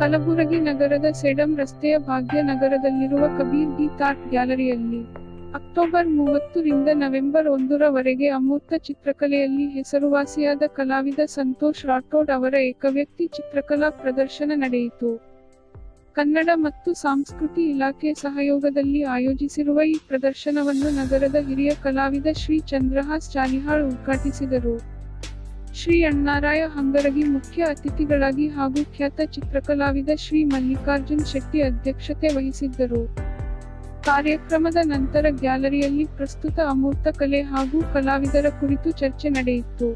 ಕಲಬುರಗಿ ನಗರದ ಸೆಡಂ ರಸ್ತೆಯ ಭಾಗ್ಯನಗರದಲ್ಲಿರುವ ಕಬೀರ್ ಗೀತ್ ಆರ್ಟ್ ಗ್ಯಾಲರಿಯಲ್ಲಿ ಅಕ್ಟೋಬರ್ ಮೂವತ್ತು ರಿಂದ ನವೆಂಬರ್ ಒಂದರವರೆಗೆ ಅಮೂರ್ತ ಚಿತ್ರಕಲೆಯಲ್ಲಿ ಹೆಸರುವಾಸಿಯಾದ ಕಲಾವಿದ ಸಂತೋಷ್ ರಾಠೋಡ್ ಅವರ ಏಕವ್ಯಕ್ತಿ ಚಿತ್ರಕಲಾ ಪ್ರದರ್ಶನ ನಡೆಯಿತು ಕನ್ನಡ ಮತ್ತು ಸಂಸ್ಕೃತಿ ಇಲಾಖೆ ಸಹಯೋಗದಲ್ಲಿ ಆಯೋಜಿಸಿರುವ ಈ ಪ್ರದರ್ಶನವನ್ನು ನಗರದ ಹಿರಿಯ ಕಲಾವಿದ ಶ್ರೀ ಚಂದ್ರಹಾಸ್ ಜಾಲಿಹಾಳ್ ಉದ್ಘಾಟಿಸಿದರು ಶ್ರೀ ಅಣ್ಣಾರಾಯ ಹಂಗರಗಿ ಮುಖ್ಯ ಅತಿಥಿಗಳಾಗಿ ಹಾಗೂ ಖ್ಯಾತ ಚಿತ್ರಕಲಾವಿದ ಶ್ರೀ ಮಲ್ಲಿಕಾರ್ಜುನ್ ಶೆಟ್ಟಿ ಅಧ್ಯಕ್ಷತೆ ವಹಿಸಿದ್ದರು ಕಾರ್ಯಕ್ರಮದ ನಂತರ ಗ್ಯಾಲರಿಯಲ್ಲಿ ಪ್ರಸ್ತುತ ಅಮೂರ್ತ ಕಲೆ ಹಾಗೂ ಕಲಾವಿದರ ಕುರಿತು ಚರ್ಚೆ ನಡೆಯಿತು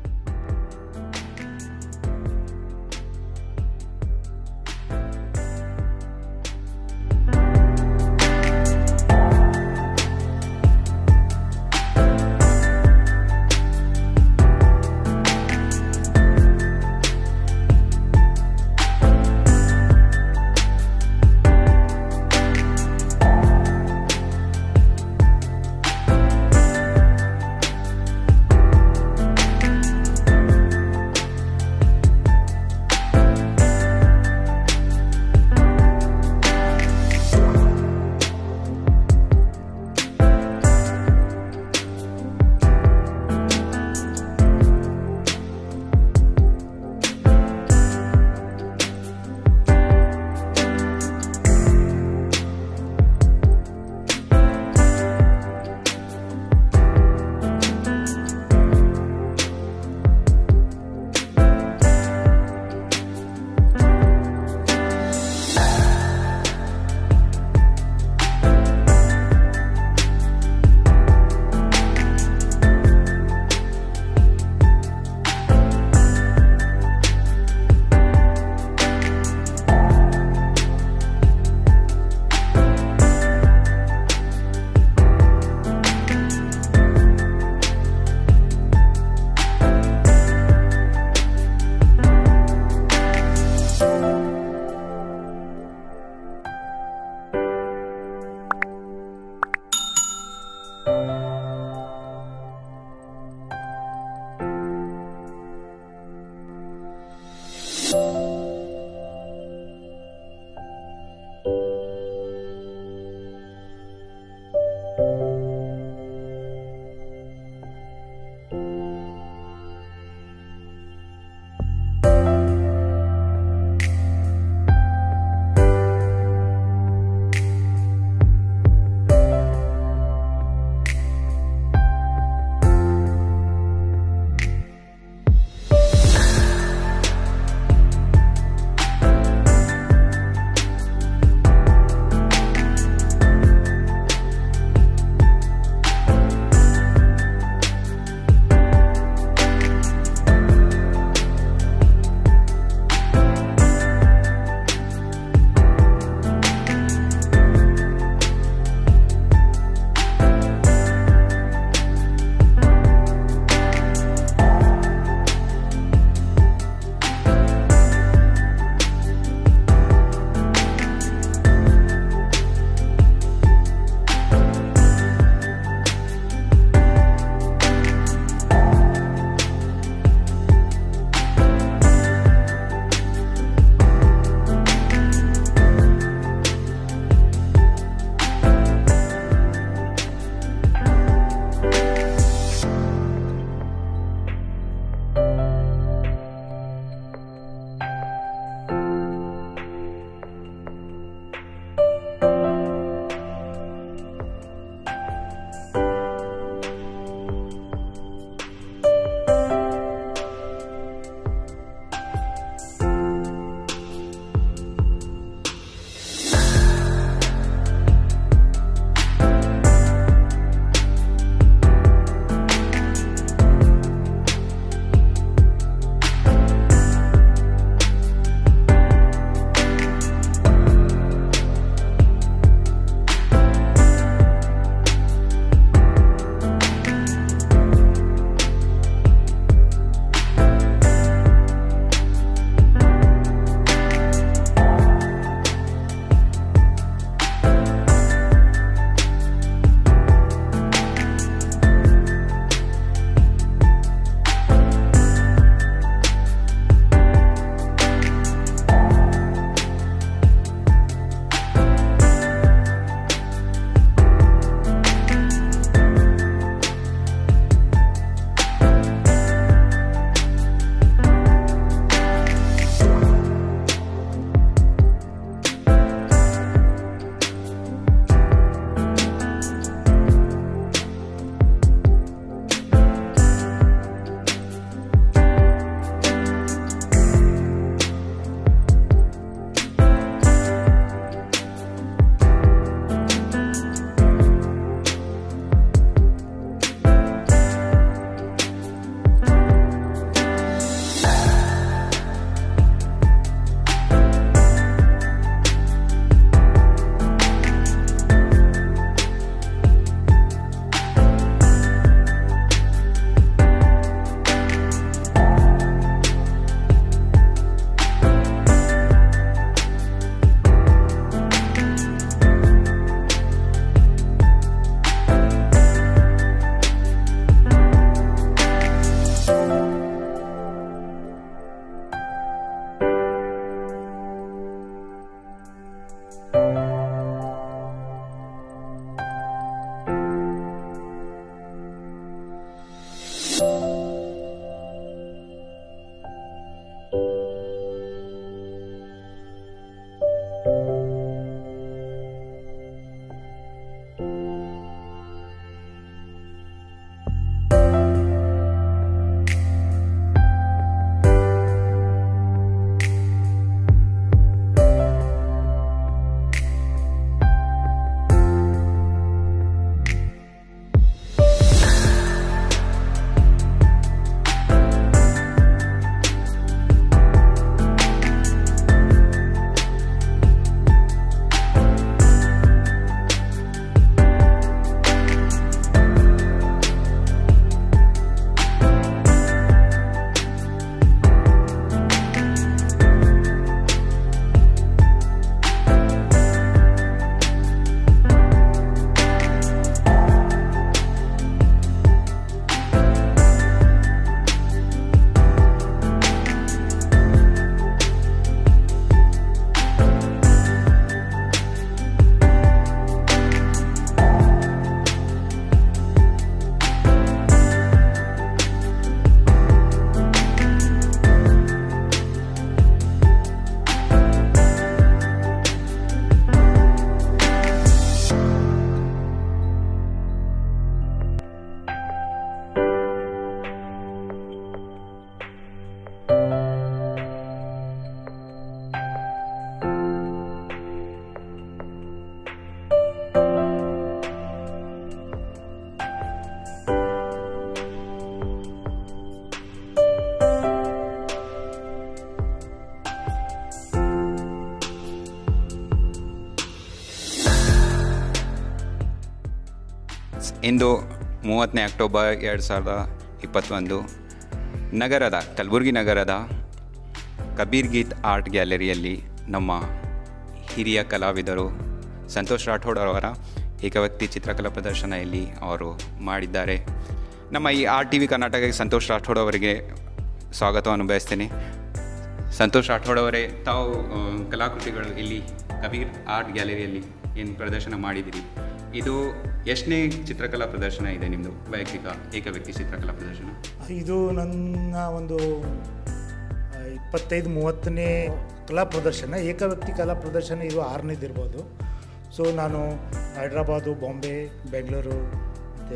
ಇಂದು ಮೂವತ್ತನೇ ಅಕ್ಟೋಬರ್ ಎರಡು ಸಾವಿರದ ಇಪ್ಪತ್ತೊಂದು ನಗರದ ಕಲಬುರಗಿ ನಗರದ ಕಬೀರ್ ಗೀತ್ ಆರ್ಟ್ ಗ್ಯಾಲರಿಯಲ್ಲಿ ನಮ್ಮ ಹಿರಿಯ ಕಲಾವಿದರು ಸಂತೋಷ್ ರಾಠೋಡ್ ಅವರ ಏಕವ್ಯಕ್ತಿ ಚಿತ್ರಕಲಾ ಪ್ರದರ್ಶನ ಇಲ್ಲಿ ಅವರು ಮಾಡಿದ್ದಾರೆ ನಮ್ಮ ಈ ಆರ್ ಟಿ ವಿ ಕರ್ನಾಟಕಕ್ಕೆ ಸಂತೋಷ್ ರಾಠೋಡ್ ಅವರಿಗೆ ಸ್ವಾಗತವನ್ನು ಬಯಸ್ತೇನೆ ಸಂತೋಷ್ ರಾಠೋಡ್ ಅವರೇ ತಾವು ಆ, ಕಲಾಕೃತಿಗಳು ಇಲ್ಲಿ ಕಬೀರ್ ಆರ್ಟ್ ಗ್ಯಾಲರಿಯಲ್ಲಿ ಏನು ಪ್ರದರ್ಶನ ಮಾಡಿದಿರಿ ಇದು ಎಷ್ಟನೇ ಚಿತ್ರಕಲಾ ಪ್ರದರ್ಶನ ಇದೆ ನಿಮ್ಮದು ವೈಯಕ್ತಿಕ ಏಕವ್ಯಕ್ತಿ ಚಿತ್ರಕಲಾ ಪ್ರದರ್ಶನ ಇದು ನನ್ನ ಒಂದು ಆ, ಇಪ್ಪತ್ತೈದು ಮೂವತ್ತನೇ ಕಲಾ ಪ್ರದರ್ಶನ ಏಕವ್ಯಕ್ತಿ ಕಲಾ ಪ್ರದರ್ಶನ ಇದು ಆರನೇದಿರ್ಬೋದು ಸೊ ನಾನು ಹೈದ್ರಾಬಾದು ಬಾಂಬೆ ಬೆಂಗಳೂರು ಮತ್ತು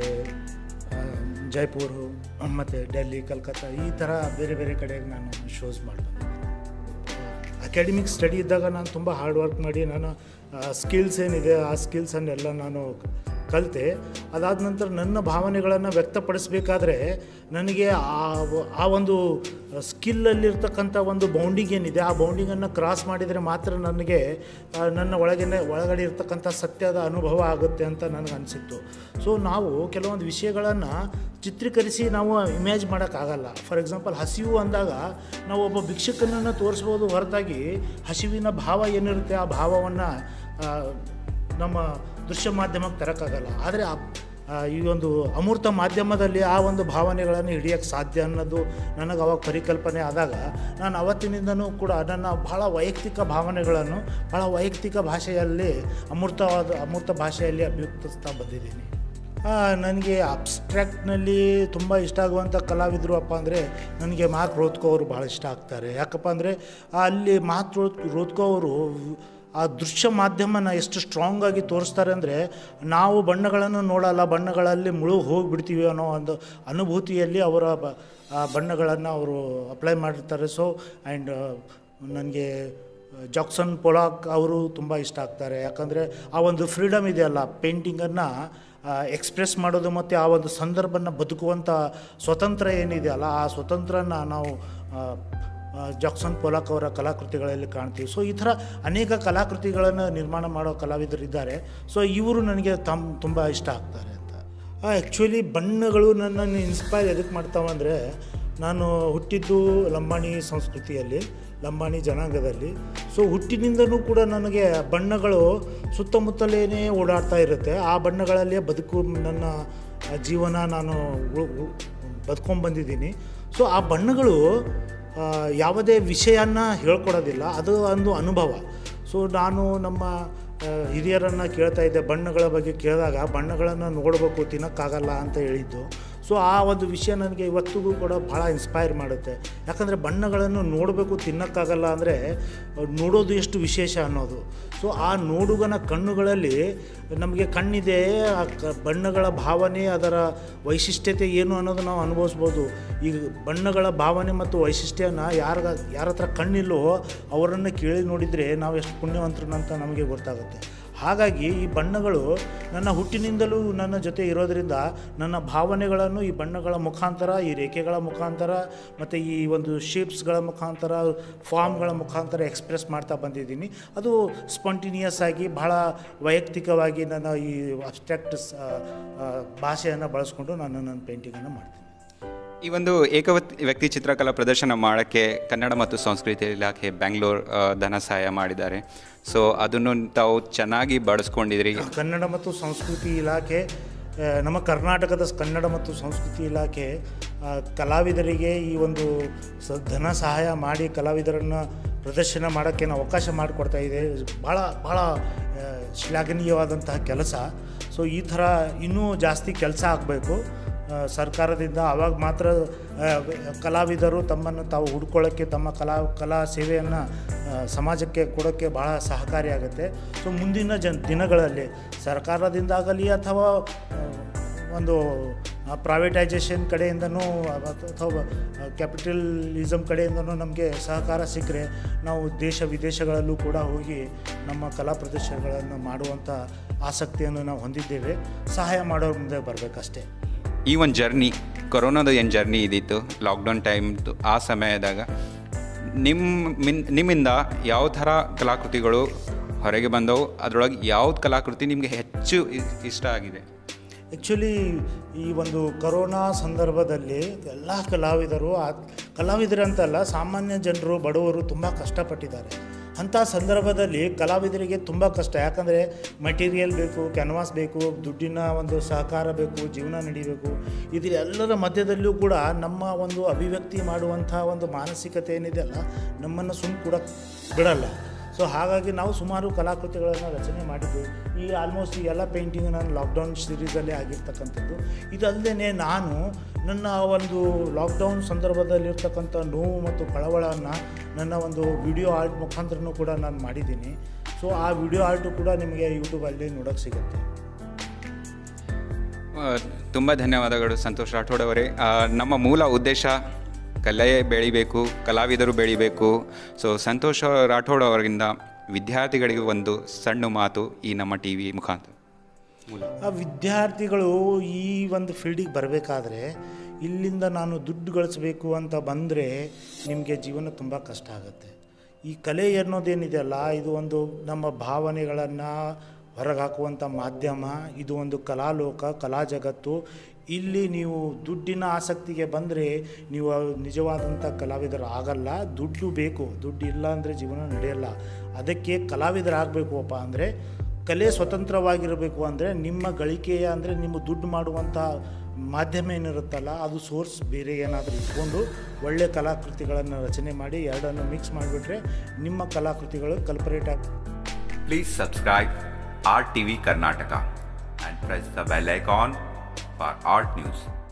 ಜೈಪುರು ಮತ್ತು ಡೆಲ್ಲಿ ಕಲ್ಕತ್ತಾ ಈ ಥರ ಬೇರೆ ಬೇರೆ ಕಡೆಗೆ ನಾನು ಶೋಸ್ ಮಾಡ್ಬಂದೆ ಅಕಾಡೆಮಿಕ್ ಸ್ಟಡಿ ಇದ್ದಾಗ ನಾನು ತುಂಬ ಹಾರ್ಡ್ ವರ್ಕ್ ಮಾಡಿ ನಾನು ಸ್ಕಿಲ್ಸ್ ಏನಿದೆ ಆ ಸ್ಕಿಲ್ಸನ್ನೆಲ್ಲ ನಾನು ಕಲಿತೆ ಅದಾದ ನಂತರ ನನ್ನ ಭಾವನೆಗಳನ್ನು ವ್ಯಕ್ತಪಡಿಸಬೇಕಾದ್ರೆ ನನಗೆ ಆ ವ- ಆ ಒಂದು ಸ್ಕಿಲ್ಲಲ್ಲಿರ್ತಕ್ಕಂಥ ಒಂದು ಬೌಂಡಿಂಗ್ ಏನಿದೆ ಆ ಬೌಂಡಿಂಗನ್ನು ಕ್ರಾಸ್ ಮಾಡಿದರೆ ಮಾತ್ರ ನನಗೆ ಆ, ನನ್ನ ಒಳಗಿನ ಒಳಗಡೆ ಇರ್ತಕ್ಕಂಥ ಸತ್ಯದ ಅನುಭವ ಆಗುತ್ತೆ ಅಂತ ನನಗೆ ಅನಿಸಿತ್ತು ಸೊ ನಾವು ಕೆಲವೊಂದು ವಿಷಯಗಳನ್ನು ಚಿತ್ರೀಕರಿಸಿ ನಾವು ಇಮ್ಯಾಜ್ ಮಾಡೋಕ್ಕಾಗಲ್ಲ ಫಾರ್ ಎಕ್ಸಾಂಪಲ್ ಹಸಿವು ಅಂದಾಗ ನಾವು ಒಬ್ಬ ಭಿಕ್ಷುಕನನ್ನು ತೋರಿಸ್ಬೋದು ಹೊರತಾಗಿ ಹಸಿವಿನ ಭಾವ ಏನಿರುತ್ತೆ ಆ ಭಾವವನ್ನು ನಮ್ಮ ದೃಶ್ಯ ಮಾಧ್ಯಮಕ್ಕೆ ತರೋಕ್ಕಾಗಲ್ಲ ಆದರೆ ಆ ಆ, ಈ ಒಂದು ಅಮೂರ್ತ ಮಾಧ್ಯಮದಲ್ಲಿ ಆ ಒಂದು ಭಾವನೆಗಳನ್ನು ಹಿಡಿಯೋಕ್ಕೆ ಸಾಧ್ಯ ಅನ್ನೋದು ನನಗೆ ಅವಾಗ ಪರಿಕಲ್ಪನೆ ಆದಾಗ ನಾನು ಅವತ್ತಿನಿಂದನೂ ಕೂಡ ನನ್ನ ಬಹಳ ವೈಯಕ್ತಿಕ ಭಾವನೆಗಳನ್ನು ಬಹಳ ವೈಯಕ್ತಿಕ ಭಾಷೆಯಲ್ಲಿ ಅಮೂರ್ತವಾದ ಅಮೂರ್ತ ಭಾಷೆಯಲ್ಲಿ ಅಭಿವ್ಯಕ್ತಿಸ್ತಾ ಬಂದಿದ್ದೀನಿ ನನಗೆ ಅಬ್ಸ್ಟ್ರಾಕ್ಟ್ನಲ್ಲಿ ತುಂಬ ಇಷ್ಟ ಆಗುವಂಥ ಕಲಾವಿದರು ಅಪ್ಪ ಅಂದರೆ ನನಗೆ ಮಾರ್ಕ್ ರೋತ್ಕೋ ಅವರು ಭಾಳ ಇಷ್ಟ ಆಗ್ತಾರೆ ಯಾಕಪ್ಪ ಅಂದರೆ ಅಲ್ಲಿ ಮಾರ್ಕ್ ರೋತ್ ರೋತ್ಕೋ ಅವರು ಆ ದೃಶ್ಯ ಮಾಧ್ಯಮನ ಎಷ್ಟು ಸ್ಟ್ರಾಂಗ್ ಆಗಿ ತೋರಿಸ್ತಾರೆ ಅಂದರೆ ನಾವು ಬಣ್ಣಗಳನ್ನು ನೋಡಲ್ಲ ಬಣ್ಣಗಳಲ್ಲಿ ಮುಳುಗಿ ಹೋಗಿಬಿಡ್ತೀವಿ ಅನ್ನೋ ಒಂದು ಅನುಭೂತಿಯಲ್ಲಿ ಅವರ ಬ ಆ ಬಣ್ಣಗಳನ್ನು ಅವರು ಅಪ್ಲೈ ಮಾಡಿರ್ತಾರೆ ಸೊ ಆ್ಯಂಡ್ ನನಗೆ ಜಾಕ್ಸನ್ ಪೊಲಾಕ್ ಅವರು ತುಂಬ ಇಷ್ಟ ಆಗ್ತಾರೆ ಯಾಕಂದರೆ ಆ ಒಂದು ಫ್ರೀಡಮ್ ಇದೆಯಲ್ಲ ಪೇಂಟಿಂಗನ್ನು ಎಕ್ಸ್ಪ್ರೆಸ್ ಮಾಡೋದು ಮತ್ತು ಆ ಒಂದು ಸಂದರ್ಭನ ಬದುಕುವಂಥ ಸ್ವತಂತ್ರ ಏನಿದೆಯಲ್ಲ ಆ ಸ್ವತಂತ್ರನ ನಾವು ಆ, ಆ, ಜಾಕ್ಸನ್ ಪೊಲಾಕ್ ಅವರ ಕಲಾಕೃತಿಗಳಲ್ಲಿ ಕಾಣ್ತೀವಿ ಸೊ ಈ ಥರ ಅನೇಕ ಕಲಾಕೃತಿಗಳನ್ನು ನಿರ್ಮಾಣ ಮಾಡೋ ಕಲಾವಿದರಿದ್ದಾರೆ ಸೊ ಇವರು ನನಗೆ ತಮ್ಮ ತುಂಬ ಇಷ್ಟ ಆಗ್ತಾರೆ ಅಂತ ಆ್ಯಕ್ಚುಲಿ ಬಣ್ಣಗಳು ನನ್ನನ್ನು ಇನ್ಸ್ಪೈರ್ ಎದಕ್ಕೆ ಮಾಡ್ತಾವಂದರೆ ನಾನು ಹುಟ್ಟಿದ್ದು ಲಂಬಾಣಿ ಸಂಸ್ಕೃತಿಯಲ್ಲಿ ಲಂಬಾಣಿ ಜನಾಂಗದಲ್ಲಿ ಸೊ ಹುಟ್ಟಿನಿಂದನೂ ಕೂಡ ನನಗೆ ಬಣ್ಣಗಳು ಸುತ್ತಮುತ್ತಲೇನೇ ಓಡಾಡ್ತಾ ಇರುತ್ತೆ ಆ ಬಣ್ಣಗಳಲ್ಲೇ ಬದುಕು ನನ್ನ ಜೀವನ ನಾನು ಬದುಕೊಂಡ್ಬಂದಿದ್ದೀನಿ ಸೊ ಆ ಬಣ್ಣಗಳು ಆ, ಯಾವುದೇ ವಿಷಯನ ಹೇಳ್ಕೊಡೋದಿಲ್ಲ ಅದು ಒಂದು ಅನುಭವ ಸೊ ನಾನು ನಮ್ಮ ಆ, ಹಿರಿಯರನ್ನು ಕೇಳ್ತಾ ಇದ್ದೆ ಬಣ್ಣಗಳ ಬಗ್ಗೆ ಕೇಳಿದಾಗ ಬಣ್ಣಗಳನ್ನು ನೋಡಬೇಕು ತಿನ್ನೋಕ್ಕಾಗಲ್ಲ ಅಂತ ಹೇಳಿದ್ದು ಸೊ ಆ ಒಂದು ವಿಷಯ ನನಗೆ ಇವತ್ತಿಗೂ ಕೂಡ ಭಾಳ ಇನ್ಸ್ಪೈರ್ ಮಾಡುತ್ತೆ ಯಾಕಂದರೆ ಬಣ್ಣಗಳನ್ನು ನೋಡಬೇಕು ತಿನ್ನೋಕ್ಕಾಗಲ್ಲ ಅಂದರೆ ನೋಡೋದು ಎಷ್ಟು ವಿಶೇಷ ಅನ್ನೋದು ಸೊ ಆ ನೋಡುಗನ ಕಣ್ಣುಗಳಲ್ಲಿ ನಮಗೆ ಕಣ್ಣಿದೆ ಆ ಕ ಬಣ್ಣಗಳ ಭಾವನೆ ಅದರ ವೈಶಿಷ್ಟ್ಯತೆ ಏನು ಅನ್ನೋದು ನಾವು ಅನುಭವಿಸ್ಬೋದು ಈಗ ಬಣ್ಣಗಳ ಭಾವನೆ ಮತ್ತು ವೈಶಿಷ್ಟ್ಯನ ಯಾರ ಯಾರ ಹತ್ರ ಕಣ್ಣಿಲ್ಲೋ ಅವರನ್ನು ಕೇಳಿ ನೋಡಿದರೆ ನಾವು ಎಷ್ಟು ಪುಣ್ಯವಂತರನ್ನಂತ ನಮಗೆ ಗೊತ್ತಾಗುತ್ತೆ ಹಾಗಾಗಿ ಈ ಬಣ್ಣಗಳು ನನ್ನ ಹುಟ್ಟಿನಿಂದಲೂ ನನ್ನ ಜೊತೆ ಇರೋದರಿಂದ ನನ್ನ ಭಾವನೆಗಳನ್ನು ಈ ಬಣ್ಣಗಳ ಮುಖಾಂತರ ಈ ರೇಖೆಗಳ ಮುಖಾಂತರ ಮತ್ತು ಈ ಒಂದು ಶೇಪ್ಸ್ಗಳ ಮುಖಾಂತರ ಫಾರ್ಮ್ಗಳ ಮುಖಾಂತರ ಎಕ್ಸ್ಪ್ರೆಸ್ ಮಾಡ್ತಾ ಬಂದಿದ್ದೀನಿ ಅದು ಸ್ಪಾಂಟಿನಿಯಸ್ ಆಗಿ ಬಹಳ ವೈಯಕ್ತಿಕವಾಗಿ ನನ್ನ ಈ ಅಬ್ಸ್ಟ್ರಾಕ್ಟ್ ಭಾಷೆಯನ್ನು ಬಳಸ್ಕೊಂಡು ನಾನು ನನ್ನ ಪೇಂಟಿಂಗನ್ನು ಮಾಡ್ತೀನಿ ಈ ಒಂದು ಏಕವತ್ ವ್ಯಕ್ತಿ ಚಿತ್ರಕಲಾ ಪ್ರದರ್ಶನ ಮಾಡೋಕ್ಕೆ ಕನ್ನಡ ಮತ್ತು ಸಂಸ್ಕೃತಿ ಇಲಾಖೆ ಬ್ಯಾಂಗ್ಳೂರ್ ಆ, ಧನ ಸಹಾಯ ಮಾಡಿದ್ದಾರೆ ಸೊ ಅದನ್ನು ತಾವು ಚೆನ್ನಾಗಿ ಬಳಸ್ಕೊಂಡಿದ್ರಿ ಕನ್ನಡ ಮತ್ತು ಸಂಸ್ಕೃತಿ ಇಲಾಖೆ ಆ, ನಮ್ಮ ಕರ್ನಾಟಕದ ಸ್- ಕನ್ನಡ ಮತ್ತು ಸಂಸ್ಕೃತಿ ಇಲಾಖೆ ಆ, ಕಲಾವಿದರಿಗೆ ಈ ಒಂದು ಸ ಧನ ಸಹಾಯ ಮಾಡಿ ಕಲಾವಿದರನ್ನು ಪ್ರದರ್ಶನ ಮಾಡೋಕ್ಕೆ ನಾವು ಅವಕಾಶ ಮಾಡಿಕೊಡ್ತಾ ಇದೆ ಭಾಳ ಭಾಳ ಆ, ಶ್ಲಾಘನೀಯವಾದಂತಹ ಕೆಲಸ ಸೊ ಈ ಥರ ಇನ್ನೂ ಜಾಸ್ತಿ ಕೆಲಸ ಆಗಬೇಕು ಸರ್ಕಾರದಿಂದ ಆವಾಗ ಮಾತ್ರ ಆ, ಕಲಾವಿದರು ತಮ್ಮನ್ನು ತಾವು ಹುಡ್ಕೊಳ್ಳೋಕ್ಕೆ ತಮ್ಮ ಕಲಾ ಕಲಾ ಸೇವೆಯನ್ನು ಸಮಾಜಕ್ಕೆ ಕೊಡೋಕ್ಕೆ ಭಾಳ ಸಹಕಾರಿಯಾಗುತ್ತೆ ಸೊ ಮುಂದಿನ ಜನ್ ದಿನಗಳಲ್ಲಿ ಸರ್ಕಾರದಿಂದಾಗಲಿ ಅಥವಾ ಆ, ಒಂದು ಪ್ರೈವೇಟೈಸೇಷನ್ ಕಡೆಯಿಂದನೂ ಅಥ- ಅಥವಾ ಕ್ಯಾಪಿಟಲಿಸಮ್ ಕಡೆಯಿಂದನೂ ನಮಗೆ ಸಹಕಾರ ಸಿಕ್ಕರೆ ನಾವು ದೇಶ ವಿದೇಶಗಳಲ್ಲೂ ಕೂಡ ಹೋಗಿ ನಮ್ಮ ಕಲಾ ಪ್ರದರ್ಶನಗಳನ್ನು ಮಾಡುವಂಥ ಆಸಕ್ತಿಯನ್ನು ನಾವು ಹೊಂದಿದ್ದೇವೆ ಸಹಾಯ ಮಾಡೋರ ಮುಂದೆ ಬರಬೇಕಷ್ಟೇ ಈ ಒಂದು ಜರ್ನಿ ಕೊರೋನಾದ ಏನು ಜರ್ನಿ ಇದ್ದಿತ್ತು ಲಾಕ್ಡೌನ್ ಟೈಮ್ ಆ ಸಮಯದಾಗ ನಿಮ್ಮ ಮಿನ್ ನಿಮ್ಮಿಂದ ಯಾವ ಥರ ಕಲಾಕೃತಿಗಳು ಹೊರಗೆ ಬಂದವು ಅದರೊಳಗೆ ಯಾವ್ದು ಕಲಾಕೃತಿ ನಿಮಗೆ ಹೆಚ್ಚು ಇ- ಇಷ್ಟ ಆಗಿದೆ ಆ್ಯಕ್ಚುಲಿ ಈ ಒಂದು ಕರೋನಾ ಸಂದರ್ಭದಲ್ಲಿ ಎಲ್ಲ ಕಲಾವಿದರು ಆ ಕಲಾವಿದರಂತಲ್ಲ ಸಾಮಾನ್ಯ ಜನರು ಬಡವರು ತುಂಬ ಕಷ್ಟಪಟ್ಟಿದ್ದಾರೆ ಅಂಥ ಸಂದರ್ಭದಲ್ಲಿ ಕಲಾವಿದರಿಗೆ ತುಂಬ ಕಷ್ಟ ಯಾಕಂದರೆ ಮಟೀರಿಯಲ್ ಬೇಕು ಕ್ಯಾನ್ವಾಸ್ ಬೇಕು ದುಡ್ಡಿನ ಒಂದು ಸಹಕಾರ ಬೇಕು ಜೀವನ ನಡಿಬೇಕು ಇದ್ರ ಎಲ್ಲರ ಮಧ್ಯದಲ್ಲೂ ಕೂಡ ನಮ್ಮ ಒಂದು ಅಭಿವ್ಯಕ್ತಿ ಮಾಡುವಂಥ ಒಂದು ಮಾನಸಿಕತೆ ಏನಿದೆಯಲ್ಲ ನಮ್ಮನ್ನು ಸುಮ್ಮ ಕೂಡ ಬಿಡಲ್ಲ ಸೊ ಹಾಗಾಗಿ ನಾವು ಸುಮಾರು ಕಲಾಕೃತಿಗಳನ್ನು ರಚನೆ ಮಾಡಿದ್ವಿ ಈ ಆಲ್ಮೋಸ್ಟ್ ಈ ಎಲ್ಲ ಪೇಂಟಿಂಗ್ ನಾನು ಲಾಕ್ಡೌನ್ ಸೀರೀಸಲ್ಲೇ ಆಗಿರ್ತಕ್ಕಂಥದ್ದು ಇದಲ್ಲದೆ ನಾನು ನನ್ನ ಒಂದು ಲಾಕ್ಡೌನ್ ಸಂದರ್ಭದಲ್ಲಿರ್ತಕ್ಕಂಥ ನೋವು ಮತ್ತು ಕಳವಳವನ್ನು ನನ್ನ ಒಂದು ವಿಡಿಯೋ ಆರ್ಟ್ ಮುಖಾಂತರನೂ ಕೂಡ ನಾನು ಮಾಡಿದ್ದೀನಿ ಸೊ ಆ ವಿಡಿಯೋ ಆರ್ಟು ಕೂಡ ನಿಮಗೆ ಯೂಟ್ಯೂಬಲ್ಲಿ ನೋಡೋಕ್ಕೆ ಸಿಗುತ್ತೆ ತುಂಬ ಧನ್ಯವಾದಗಳು ಸಂತೋಷ್ ರಾಠೋಡ್ ಅವರೇ ಆ, ನಮ್ಮ ಮೂಲ ಉದ್ದೇಶ ಕಲೆ ಬೆಳಿಬೇಕು ಕಲಾವಿದರು ಬೆಳಿಬೇಕು ಸೊ ಸಂತೋಷ್ ರಾಠೋಡ್ ಅವರಿಂದ ವಿದ್ಯಾರ್ಥಿಗಳಿಗೆ ಒಂದು ಸಣ್ಣ ಮಾತು ಈ ನಮ್ಮ ಟಿ ವಿ ಮುಖಾಂತರ ಮೂಲ ಆ ವಿದ್ಯಾರ್ಥಿಗಳು ಈ ಒಂದು ಫೀಲ್ಡಿಗೆ ಬರಬೇಕಾದ್ರೆ ಇಲ್ಲಿಂದ ನಾನು ದುಡ್ಡು ಗಳಿಸ್ಬೇಕು ಅಂತ ಬಂದರೆ ನಿಮಗೆ ಜೀವನ ತುಂಬ ಕಷ್ಟ ಆಗುತ್ತೆ ಈ ಕಲೆ ಅನ್ನೋದೇನಿದೆಯಲ್ಲ ಇದು ಒಂದು ನಮ್ಮ ಭಾವನೆಗಳನ್ನು ಹೊರಗೆ ಹಾಕುವಂಥ ಮಾಧ್ಯಮ ಇದು ಒಂದು ಕಲಾಲೋಕ ಕಲಾ ಜಗತ್ತು ಇಲ್ಲಿ ನೀವು ದುಡ್ಡಿನ ಆಸಕ್ತಿಗೆ ಬಂದರೆ ನೀವು ನಿಜವಾದಂಥ ಕಲಾವಿದರು ಆಗಲ್ಲ ದುಡ್ಡು ಬೇಕು ದುಡ್ಡು ಇಲ್ಲ ಅಂದರೆ ಜೀವನ ನಡೆಯಲ್ಲ ಅದಕ್ಕೆ ಕಲಾವಿದರಾಗಬೇಕು ಅಪ್ಪ ಅಂದರೆ ಕಲೆ ಸ್ವತಂತ್ರವಾಗಿರಬೇಕು ಅಂದರೆ ನಿಮ್ಮ ಗಳಿಕೆಯ ಅಂದರೆ ನಿಮ್ಮ ದುಡ್ಡು ಮಾಡುವಂಥ ಮಾಧ್ಯಮ ಏನಿರುತ್ತಲ್ಲ ಅದು ಸೋರ್ಸ್ ಬೇರೆ ಏನಾದರೂ ಇಟ್ಕೊಂಡು ಒಳ್ಳೆಯ ಕಲಾಕೃತಿಗಳನ್ನು ರಚನೆ ಮಾಡಿ ಎರಡನ್ನು ಮಿಕ್ಸ್ ಮಾಡಿಬಿಟ್ರೆ ನಿಮ್ಮ ಕಲಾಕೃತಿಗಳು ಕಲ್ಪರೇಟ್ ಆಗಿ Please subscribe RTV Karnataka and press the bell icon for art news.